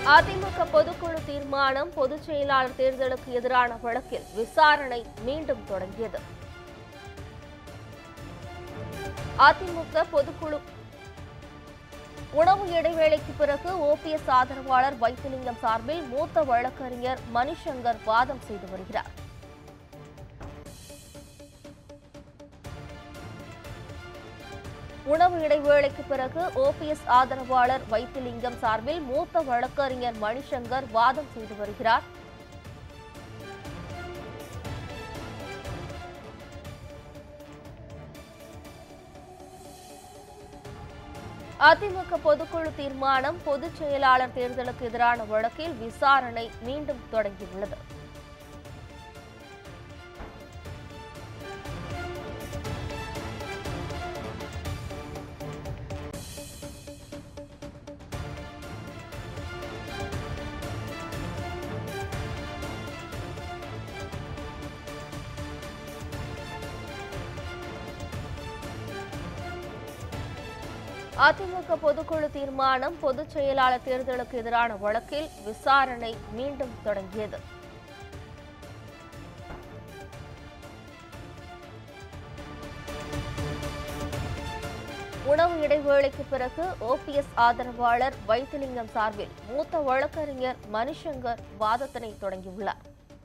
அதிமுக பொதுக்குழு தீர்மானம் பொதுச் செயலாளர் தேர்தலுக்கு எதிரான வழக்கில் விசாரணை மீண்டும் தொடங்கியது அதிமுக பொதுக்குழு உணவு இடைவேளைக்கு பிறகு ஓபிஎஸ் ஆதரவாளர் வைத்திலிங்கம் சார்பில் மூத்த வழக்கறிஞர் மணிசங்கர் வாதம் செய்து வருகிறார் உணவு இடைவேளைக்கு பிறகு ஓபிஎஸ் ஆதரவாளர் வைத்திலிங்கம் சார்பில் மூத்த வழக்கறிஞர் மணிசங்கர் வாதம் செய்து வருகிறார் அதிமுக பொதுக்குழு தீர்மானம் பொதுச் செயலாளர் தேர்தலுக்கு எதிரான வழக்கில் விசாரணை மீண்டும் தொடங்கியுள்ளது அதிமுக பொதுக்குழு தீர்மானம் பொதுச் செயலாளர் தேர்தலுக்கு எதிரான வழக்கில் விசாரணை மீண்டும் தொடங்கியது உணவு இடைவேளைக்கு பிறகு ஓபிஎஸ் ஆதரவாளர் வைத்திலிங்கம் சார்பில் மூத்த வழக்கறிஞர் மணிசங்கர் வாதத்தினை தொடங்கியுள்ளார்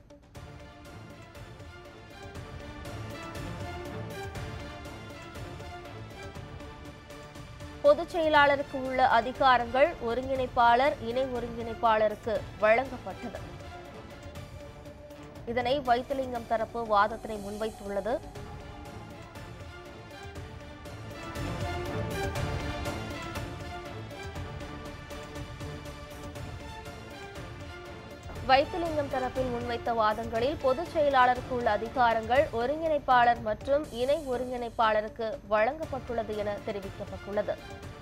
பொதுச் செயலாளருக்கு உள்ள அதிகாரங்கள் ஒருங்கிணைப்பாளர் இணை ஒருங்கிணைப்பாளருக்கு வழங்கப்பட்டது இதனை வைத்திலிங்கம் தரப்பு வாதத்தினை முன்வைத்துள்ளது வைத்திலிங்கம் தரப்பில் முன்வைத்த வாதங்களில் பொதுச் செயலாளருக்கு உள்ள அதிகாரங்கள் ஒருங்கிணைப்பாளர் மற்றும் இணை ஒருங்கிணைப்பாளருக்கு வழங்கப்பட்டுள்ளது என தெரிவிக்கப்பட்டுள்ளது